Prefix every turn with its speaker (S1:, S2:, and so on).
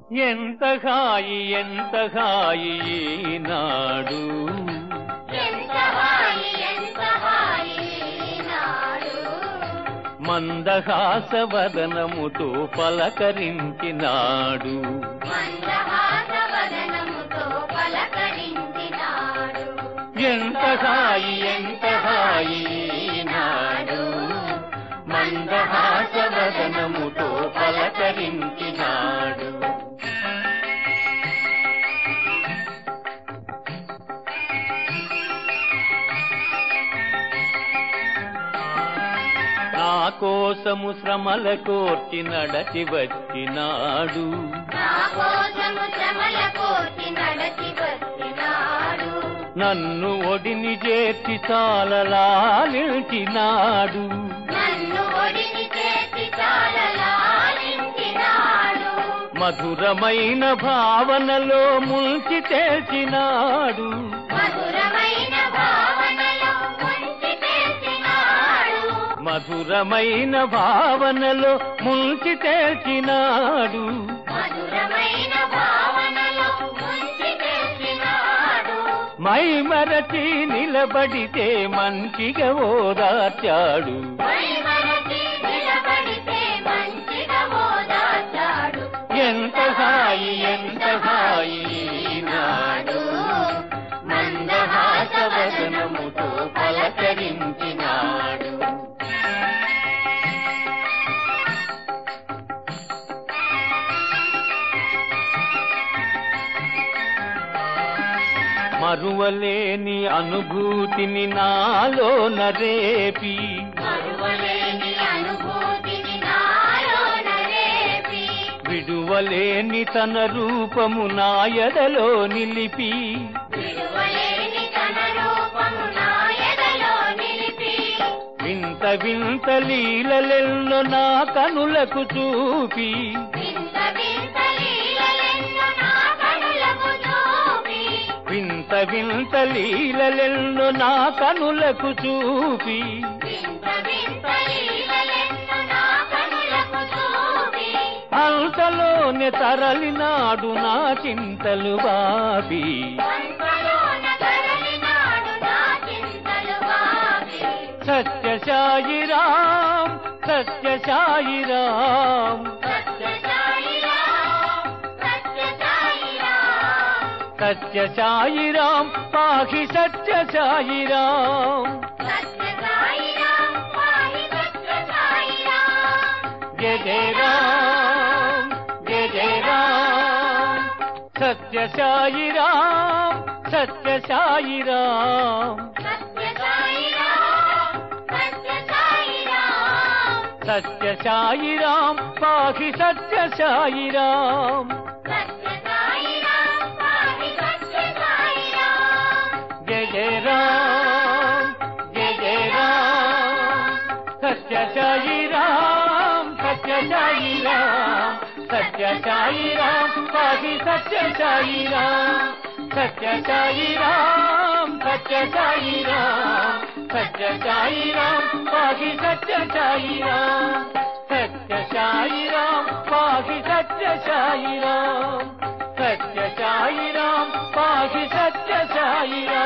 S1: ఎంత హాయి ఎంత హాయి ఈనాడు
S2: ఎంత హాయి ఎంత హాయి ఈనాడు
S1: మందహాస వదనముతో పలకరించినాడు
S2: మందహాస వదనముతో పలకరించినాడు
S1: ఎంత హాయి ఎంత హాయి ఈనాడు మందహాస వదనముతో పలకరించినాడు నా కోసము శ్రమల కోర్చి నడచి వచ్చినాడు
S2: నా కోసము శ్రమల కోర్చి నడచి వచ్చినాడు
S1: నన్ను ఒడిని చేర్చి చాలలా నిలిచినాడు
S2: నన్ను ఒడిని చేసి చాలలాలించినాడు
S1: మధురమైన భావనలో ముంచి తేల్చినాడు
S2: మధురమైన భావనలో ముంచి తెలిసినాడు
S1: మధురమైన భావనలో ముంచి తేల్చినాడు
S2: మధురమైన భావనలో ముంచి తెలిసినాడు
S1: మై మరచి నిలబడితే మంచిగా ఓదార్చాడు
S2: మైమరచి నిలబడితే మంచిగా ఓదార్చాడు
S1: ఎంత హాయి ఎంత హాయి నాడు మందహాస వదనముతో పలకరించినాడు మరువలేని అనుభూతిని నాలో నరేపి
S2: మరువలేని అనుభూతిని నాలోన రేపి
S1: విడువలేని తన రూపము నాయదలో నిలిపి
S2: విడువలేని తన రూపము నా ఎదలో నిలిపి
S1: వింత వింత లీలలెల్లో నా కనులకు చూపి
S2: వింత వింత లీలలెన్నో నా కనులకు చూపి
S1: వింత వింత లీలలెల్లో నా కనులకు చూపి
S2: వింత వింత లీలలెన్నో నా కనులకు చూపి
S1: అంతలోనే తరలినాడు నా చింతలు బాబి
S2: అంతలోన తరలినాడు నా చింతలు బావి
S1: సత్య సాయిరాం సత్య సాయిరాం
S2: సత్య సాయిరాం సత్య సాయిరాం
S1: సత్య సాయిరాం పాహి సత్య సాయిరాం
S2: సత్య సాయిరాం పాహి సత్య సాయిరాం
S1: జయ జయ రాం జయ జయ రాం సత్య సాయిరాం సత్య సాయిరాం
S2: సత్య సాయిరాం సత్య సాయిరాం
S1: సత్య సాయిరాం పాహి సత్య సాయిరాం
S2: సత్య సాయిరాం పాహి సత్య సాయిరాం
S1: జయ జయ రాం జయ జయ రాం సత్య సాయిరాం సత్య సాయిరాం సత్య సాయిరాం పాహి సత్య సాయిరాం సత్య సాయిరాం సత్య సాయిరాం సత్య సాయిరాం పాహి సత్య సాయిరాం సత్య సాయిరాం పాహి సత్య సాయిరాం సత్య సాయిరాం పాహి సత్య సాయిరాం